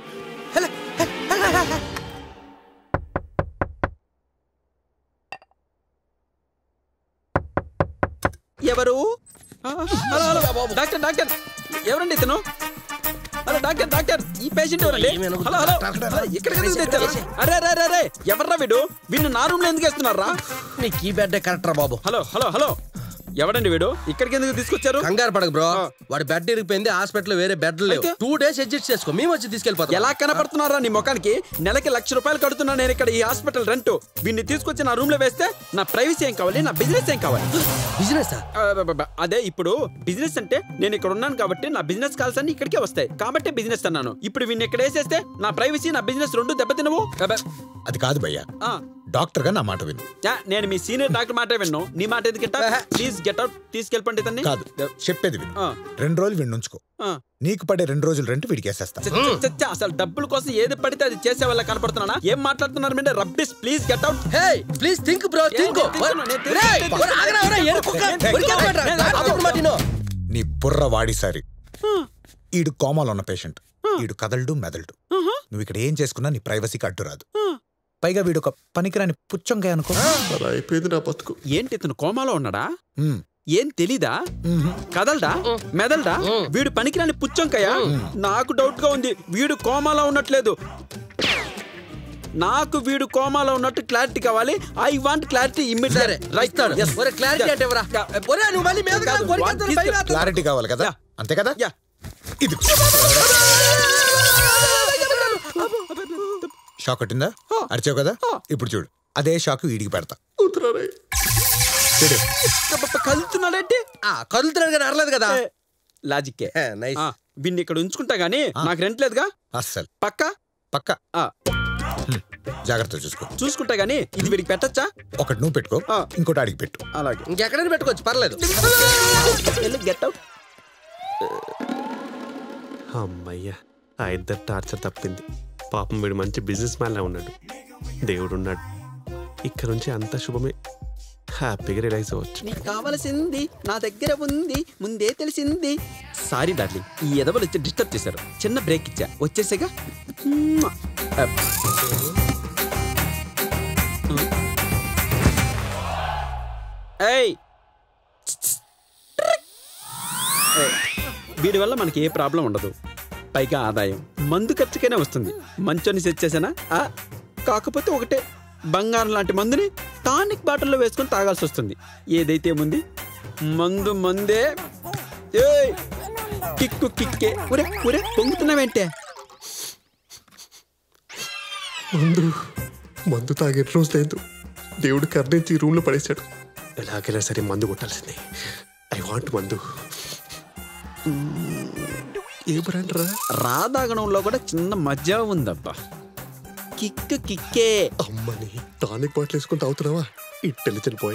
ఎవరు ఆ, హలో హలో డాక్టర్ డాక్టర్ ఎవరండి ఇతను హలో డాక్టర్ డాక్టర్ ఈ పేషెంట్ ఎవరండి హలో హలో హలో, ఇక్కడికి ఎందుకు తెచ్చారు అరే అరే అరే అరే ఎవర్రా వీడు వీడిని నా రూమ్ లో ఎందుకు వేస్తున్నారా నీ కీ బెడ్ కరెక్టరా బాబు హలో హలో హలో ఎవడండి వీడు ఇక్కడికి ఎందుకు తీసుకొచ్చారు కంగారు పడకు బ్రో వాడి బెడ్ ఇరిగిపోయింది హాస్పిటల్ వేరే బెడ్ లేవు టూ డేస్ అడ్జస్ట్ చేసుకో మేము వచ్చి తీసుకెళ్ళిపోతాం ఎలా కనపడుతున్నారా నీ ముఖానికి నెలకి లక్ష రూపాయలు కడుతున్నా నేను ఇక్కడ ఈ హాస్పిటల్ రెంట్ వీడిని తీసుకొచ్చి నా రూమ్ లో వేస్తే నా ప్రైవసీ ఏం కావాలి నా బిజినెస్ ఏం కావాలి బిజినెస్ అదే ఇప్పుడు బిజినెస్ అంటే నేను ఇక్కడ ఉన్నాను కాబట్టి నా బిజినెస్ కాల్స్ అన్ని ఇక్కడికే వస్తాయి కాబట్టి బిజినెస్ అన్నాను ఇప్పుడు వీడిని ఇక్కడ వేసేస్తే నా ప్రైవసీ నా బిజినెస్ రెండు దెబ్బతినవు అబ్బే. అది కాదు భయ్యా ఆ, డాక్టర్ గా నా మాట విను యా, నేను మీ సీనియర్ డాక్టర్ మాట విన్నాను నీ మాట ఎందుకంట ప్లీజ్ గెట్ అవుట్ తీసుకెళ్ళండి ఇతన్ని కాదు చెప్పేది విను ఆ. రెండు రోజులు వీడిని ఉంచుకో ఆ. నీకు పడే రెండు రోజులు రెంట్ వీడికి వేసేస్తా చ- చ- చ- చ, అసలు డబ్బుల కోసం ఏది పడితే అది చేసే వాళ్ళ కనపడుతున్నానా ఏం మాట్లాడుతున్నారు అంటే rubbish please get out hey please think bro think నీ బుర్ర వాడిసారి ఈడు కోమాలో ఉన్న పేషెంట్ ఈడు కదలడు మెదలడు నువ్వు ఇక్కడ ఏం చేసుకున్నా నీ ప్రైవసీకి అడ్డు రాదు పైగా వీడు ఒక పనికిరాని పుచ్చంకాయ అనుకో అయిపోయింది నా బతుకు ఏంటి ఇతను కోమాలో ఉన్నాడా ఉమ్. ఏం తెలీదా కదలడా మెదలడా వీడు పనికిరాని పుచ్చంకాయ నాకు డౌట్ గా ఉంది వీడు కోమాలో ఉన్నట్లేదు నాకు వీడు కోమాలో ఉన్నట్టు క్లారిటీ కావాలి I want clarity immediate right ఒరే క్లారిటీ అంటే ఎవరా ఒరే నువ్వు మళ్ళీ మీద క్లారిటీ కావాలి కదా అంతే కదా ఇది షాక్ కొట్టిందా అరిచావు కదా ఇప్పుడు చూడు అదే షాక్ వీడికి పెడతా చూడు కలుతున్నాడంటే కదులుతున్నాడు కానీ అరలేదు కదా లాజిక్కే నైస్ ఆ, వీడిని ఇక్కడ ఉంచుకుంటా గానీ నాకు రెంట్ లేదుగా అస్సలు పక్క పక్క జాగ్రత్త చూసుకో చూసుకుంటా గానీ ఇది వీడికి పెట్టచ్చా ఒకటి నువ్వు పెట్టుకో ఇంకోటి అడిగి పెట్టు అలాగే ఇంకెక్కడైనా పెట్టుకోవచ్చు పర్లేదు గెట్ అవుట్ అమ్మయ్యా ఆ ఇద్దరు టార్చర్ తప్పింది పాపం వీడు మంచి బిజినెస్ మ్యాన్లా ఉన్నాడు దేవుడు ఉన్నాడు ఇక్కడ నుంచి అంత శుభమే హ్యాపీగా రిలాక్స్ అవ్వచ్చు నీకు కావలసింది నా దగ్గర ఉంది ముందే తెలిసింది సారీ డార్లింగ్ ఈ ఎదవలు వచ్చి డిస్టర్బ్ చేశారు చిన్న బ్రేక్ ఇచ్చా వచ్చేసేగా మ్మ్. అప్. ఏయ్ ఏయ్. వీడి వల్ల మనకి ఏ ప్రాబ్లం ఉండదు పైగా ఆదాయం మందు ఖర్చుకైనా వస్తుంది మంచోని సెట్ చేసానా ఆ, కాకపోతే ఒకటే బంగారం లాంటి మందుని టానిక్ బాటిల్లో వేసుకొని తాగాల్సి వస్తుంది ఏదైతే ఉంది మందు మందే ఏయ్ కిక్కు కిక్కే ఒరే ఒరే పొంగుతున్నావేంటే మందు మందు తాగే రోజు లేదు దేవుడు కర్ణించి రూమ్ లో పడేశాడు ఎలాగైనా సరే మందు కొట్టాల్సిందే ఐ వాంట్ మందు ఏ బ్రాండ్ రా రాధాగణంలో కూడా చిన్న మజా ఉందబ్బా కిక్ కిక్కే అమ్మని టానిక్ బాటిల్ వేసుకుని తాగుతున్నావా ఇంటెలిజెంట్ బాయ్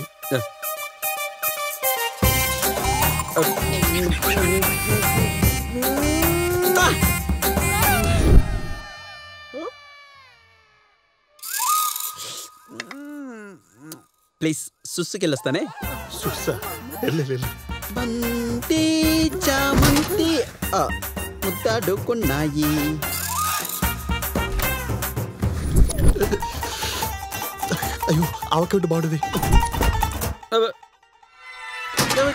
ప్లీజ్ సుస్సుకెళ్ళొస్తానే సుస్సా వెళ్ళు వెళ్ళు బంతి చామంతి ఆ, ముద్దాడుకున్నాయి అయ్యో ఆవకాయ బాగుంది అవ. అవ.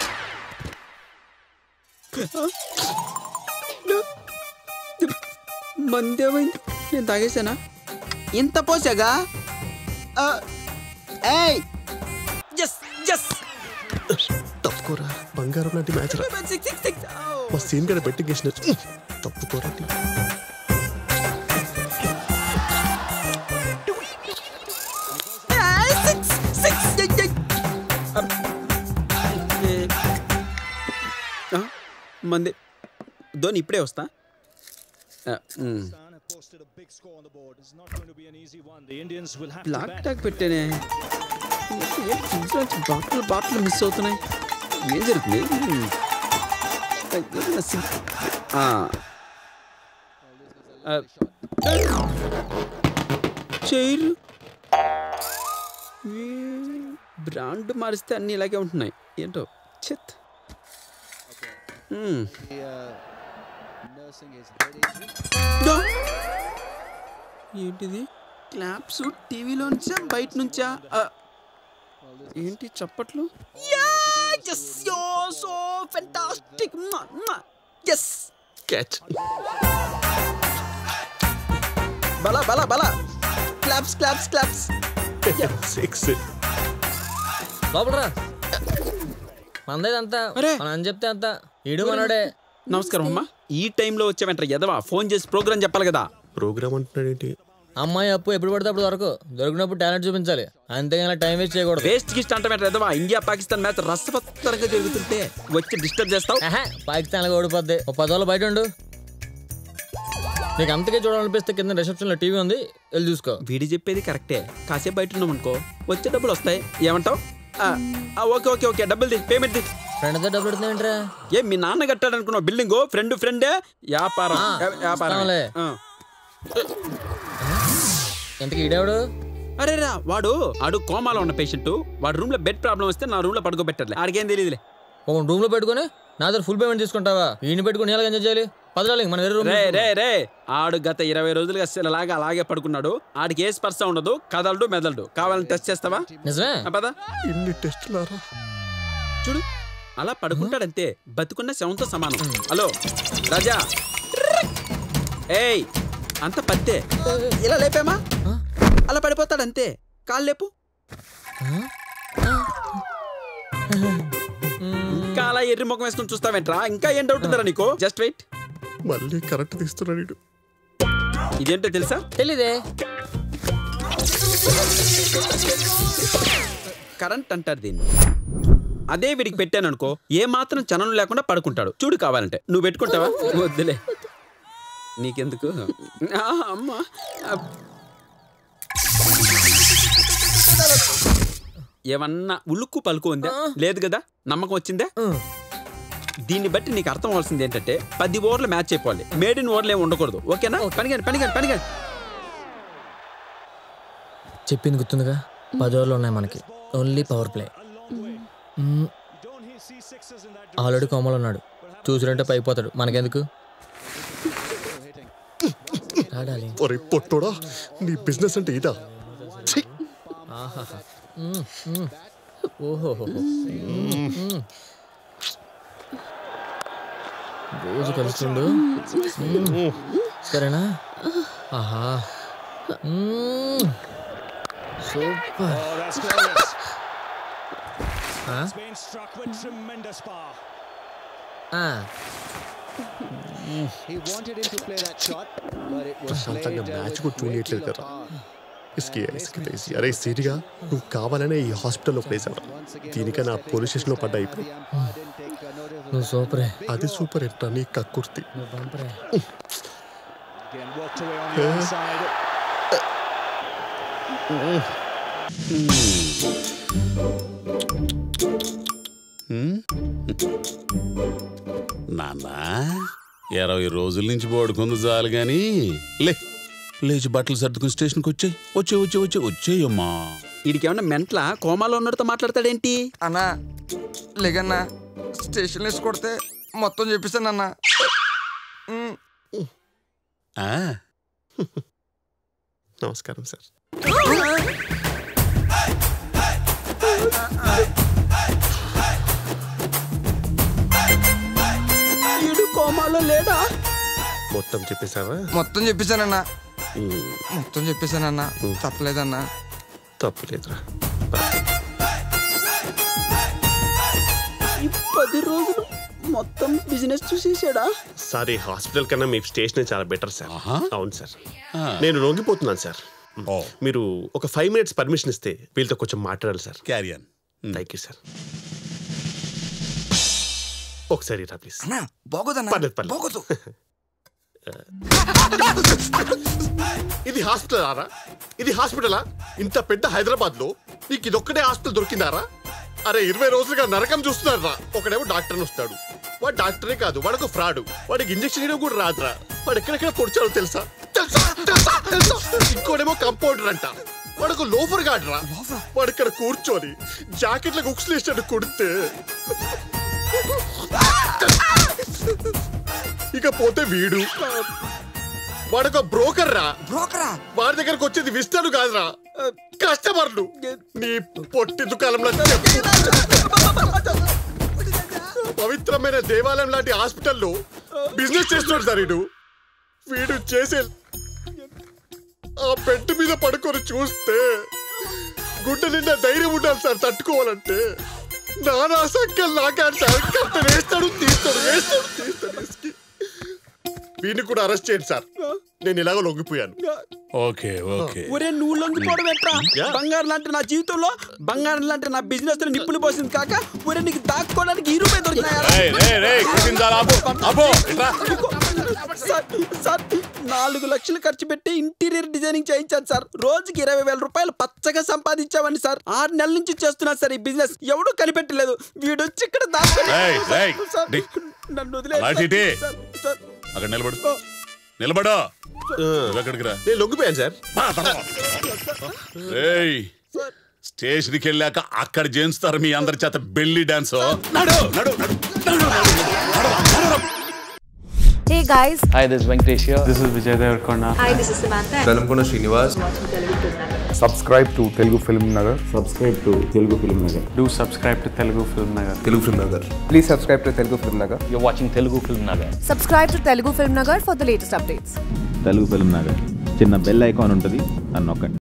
మందేమైంది నేను తాగేశానా ఇంత పోసాగా ఆ, ఏయ్ జస్ జస్ తప్పుకోరా బంగారం లాంటి మ్యాచ్ రా మా సీన్ గడ బెట్టింగ్ వేసిన తప్పుకోరా మంది ధోని ఇప్పుడే వస్తా ఆ, మ్. బ్లాక్ టాక్ పెట్టానే ఏంటి ఫ్రిడ్జ్ నుంచి బాటిల్ బాటిల్ మిస్ అవుతున్నాయి ఏం జరుగుతుంది మ్. ఏదైనా సింక్ ఆ. ఆ. చైర్ బ్రాండ్ మారిస్తే అన్ని ఇలాగే ఉంటున్నాయి ఏంటో చెత్ మ్. దో. ఏంటిది క్లాప్స్ టీవీలో నుంచా బయట నుంచా ఆ, ఏంటి చప్పట్లు సో ఫెంటాస్టిక్ ఎస్ క్యాచ్ బలా బలా బలా క్లాప్స్ క్లాప్స్ క్లాప్స్ సిక్స్ లోపలరా మందేది అంతా మనం అని చెప్తే అంత ఈడు మనోడే నమస్కారం అమ్మా ఈ టైంలో వచ్చావంటారు ఎదవా ఫోన్ చేసి ప్రోగ్రామ్ చెప్పాలి కదా ప్రోగ్రామ్ అంటున్నాడేంటి అమ్మాయి అప్పు ఎప్పుడు పడితే అప్పుడు వరకు దొరికినప్పుడు టాలెంట్ చూపించాలి అంతేగాని టైం వేస్ట్ చేయకూడదు వేస్ట్ గిస్ట్ అంటావేంటారు ఎదవా ఇండియా పాకిస్తాన్ మ్యాచ్ రసపత్తరంగా జరుగుతుంటే వచ్చి డిస్టర్బ్ చేస్తావు పాకిస్తాన్ ఓడిపోద్ది ఓ పది రోజులు బయట ఉండు నీకు అంతకే చూడాలనిపిస్తే కింద రిసెప్షన్ లో టీవీ ఉంది వెళ్ళి చూసుకో వీడి చెప్పేది కరెక్టే కాసేపు బయట ఉన్నాం అనుకో వచ్చే డబ్బులు వస్తాయి ఏమంటావు ఆ, ఆ, ఓకే ఓకే ఓకే డబ్బులు ది పేమెంట్ ది ఫ్రెండ్ దగ్గర డబ్బులు ఎడుతున్నాయంట్రా ఏ మీ నాన్న కట్టాడు అనుకున్నావు బిల్డింగ్ ఫ్రెండ్ ఫ్రెండే వ్యాపారం ఆ, వ్యా- వ్యాపారం ఇస్తాంలే. ఎంతకి ఈడేవాడు అరే రా వాడు ఆడు కోమాలో ఉన్న పేషెంట్ వాడు రూమ్ లో బెడ్ ప్రాబ్లం వస్తే నా రూమ్ లో పడుకోబెట్టాలి ఆడికేం తెలియదులే ఒక రూమ్ లో పెట్టుకొని నా దగ్గర ఫుల్ పేమెంట్ తీసుకుంటావా ఈయన పెట్టుకుని ఎలా ఎంజాయ్ చేయాలి పదరాలి మన వేరే రూమ్ రే రే రే ఆడు గత ఇరవై రోజులుగా అసలు అలాగా అలాగే పడుకున్నాడు ఆడికి ఏ స్పర్శ ఉండదు కదలడు మెదలడు కావాలని టెస్ట్ చేస్తావా నిజమే ఆ, పద ఇన్ని టెస్టులారా చూడు అలా పడుకుంటాడంతే బతుకున్న శవంతో సమానం హలో రాజా ఏయ్ అంత పత్తే ఇలా లేపేమా అలా పడిపోతాడు అంతే కాళ్ళు లేపు ఇంకా అలా ఎర్రి ముఖం వేసుకుని చూస్తావేంట్రా ఇంకా ఏం డౌట్ ఉందరా నీకు జస్ట్ వెయిట్ మళ్ళీ కరెక్ట్ తీస్తున్నాడు వీడు. ఇదేంటో తెలుసా తెలీదే కరెంట్ అంటారు దీన్ని అదే వీడికి పెట్టాను అనుకో ఏ మాత్రం చలనం లేకుండా పడుకుంటాడు చూడు కావాలంటే నువ్వు పెట్టుకుంటావా వద్దులే నీకెందుకు ఆ, అమ్మా ఆ. ఏమన్నా ఉలుక్కు పలుకు ఉందా లేదు కదా నమ్మకం వచ్చిందా దీన్ని బట్టి నీకు అర్థం అవ్వాల్సింది ఏంటంటే పది ఓవర్లు మ్యాచ్ అయిపోవాలి మేడ్ ఇన్ ఓవర్లు ఏమి ఉండకూడదు ఓకేనా పనిగాని పనిగాని పనిగాని చెప్పింది గుర్తుందిగా పది ఓవర్లు ఉన్నాయి మనకి ఓన్లీ పవర్ ప్లే ఆల్రెడీ కోమలో ఉన్నాడు చూసినట్టే పైపోతాడు మనకెందుకు ఆడాలి ఒరే పొట్టోడా నీ బిజినెస్ అంటే ఇదా ఛీ! ఆహాహా. మ్మ్, మ్మ్. ఓహోహో మ్మ్, మ్మ్. రోజు కలుస్తుండు మ్మ్. సరేనా ఆహా మ్మ్. సూపర్ ఆ? ఆ. ప్రశాంతంగా మ్యాచ్ కూడా చూడట్లేదు కదా ఇసుకి ఇసుకి తీసి అరే సీరియా నువ్వు కావాలనే ఈ హాస్పిటల్లో ప్లేస్ అవ్వడం దీనికన్నా పోలీస్ స్టేషన్లో పడ్డా అయిపోయి నువ్వు సూపరే అది సూపర్ ఏంట్రా నీ కక్కుర్తి నువ్వు బంపరే నాన్న ఇరవై రోజుల నుంచి పడుకుంది చాలు గాని లే లేచి బట్టలు సర్దుకుని స్టేషన్కి వచ్చాయి వచ్చే వచ్చే వచ్చే వచ్చేయమ్మా వీడికి ఏమన్నా మెంట్ల కోమాలో ఉన్నడితో మాట్లాడతాడేంటి అన్నా లేకన్నా స్టేషన్ వేసి కొడితే మొత్తం చెప్పిస్తానన్నా ఉమ్. ఆ, నమస్కారం సార్ వీడు కోమాలో లేడా మొత్తం చెప్పేశావా మొత్తం చెప్పేశానన్నా ఉమ్, మొత్తం చెప్పేశానన్నా తప్పలేదన్నా తప్పులేదురా ఈ పది రోజులు మొత్తం బిజినెస్ చూసేసాడా సార్ ఈ హాస్పిటల్ కన్నా మీ స్టేషన్ చాలా బెటర్ సార్ అవును సార్ నేను లొంగిపోతున్నాను సార్ మీరు ఒక ఫైవ్ మినిట్స్ పర్మిషన్ ఇస్తే వీళ్ళతో కొంచెం మాట్లాడాలి సార్ క్యారియన్ థ్యాంక్ యూ సార్ ఒకసారి రా ప్లీజ్ అన్నా బాగోదన్నా పర్లేదు పర్లేదు బాగోదు ఇది హాస్పిటల్ ఆరా ఇది హాస్పిటలా ఇంత పెద్ద హైదరాబాద్ లో నీకు ఇదొక్కటే హాస్పిటల్ దొరికిందారా అరే ఇరవై రోజులుగా నరకం చూస్తున్నారు రా ఒకడేమో డాక్టర్ అని వస్తాడు వాడు డాక్టరే కాదు వాడికి ఫ్రాడ్ వాడికి ఇంజక్షన్ ఇవ్వడం కూడా రాదురా వాడు ఎక్కడెక్కడ పొడిచాడో తెలుసా తెలుసా తెలుసా తెలుసా ఇంకోడేమో కంపౌండర్ అంట వాడికి లోఫర్ గాడ్రా వాడు ఇక్కడ కూర్చొని జాకెట్లకు ఉక్సులు వేసినట్టు కుడితే ఇక పోతే వీడు వాడొక బ్రోకర్ రా బ్రోకరా వాడి దగ్గరకు వచ్చేది విస్తాడు కాదురా కస్టమర్లు నీ పొట్టి దుకాణంలో చెప్పు. పవిత్రమైన దేవాలయం లాంటి హాస్పిటల్లో బిజినెస్ చేస్తున్నాడు సార్ వీడు వీడు చేసే ఆ బెడ్ మీద పడుకొని చూస్తే గుడ్డ నిండా ధైర్యం ఉండాలి సార్ తట్టుకోవాలంటే నానా సంఖ్యలు నాకాడు సార్ కట్ట వేస్తాడు తీస్తాడు వేస్తాడు తీస్తాడు ఇసుకి. వీడిని కూడా అరెస్ట్ చేయండి సార్ నేను ఇలాగ లొంగిపోయాను ఓకే ఓకే ఒరే నువ్వు లొంగిపోవడం ఎట్రా బంగారం లాంటి నా జీవితంలో బంగారం లాంటి నా బిజినెస్ లో నిప్పులు పోసింది కాక ఒరే నీకు దాక్కోవడానికి ఈ రూపాయి రేయ్, రేయ్, రేయ్, కుట్టించాలా? ఆపు, ఆపు, ఇట్రా. సార్ సార్ నాలుగు లక్షలు ఖర్చు పెట్టి ఇంటీరియర్ డిజైనింగ్ చేయించాను సార్ రోజుకి ఇరవై వేల రూపాయలు పచ్చగా సంపాదించామని సార్ ఆరు నెలల నుంచి చేస్తున్నా సార్ ఈ బిజినెస్ ఎవడూ కనిపెట్టలేదు వీడు వచ్చి ఇక్కడ దాక్కొని రేయ్, రేయ్, సార్, డి. నన్ను వదిలేదు అలాంటి ఇటీ. Sir, sir. అక్కడ నిలబడు నిలబడు నువ్వు ఎక్కడికి రా నేను లొంగిపోయాను సార్ రేయ్ స్టేషన్కి వెళ్ళాక అక్కడ చేస్తారు మీ అందరి చేత బెల్లి డాన్స్ నడు నడు నడు Hey guys. Hi, this is Venkatesh here. This is Vijay Devarkonda. Hi, this is Samantha. Velamkona Srinivas. Subscribe to Telugu Film Nagar subscribe to Telugu Film Nagar Do subscribe to Telugu Film Nagar. Telugu Film Nagar please subscribe to Telugu Film Nagar You're watching Telugu Film Nagar. Subscribe to Telugu Film Nagar for the latest updates. Telugu Film Nagar చిన్న బెల్ ఐకాన్ ఉంటుంది అని నొక్కండి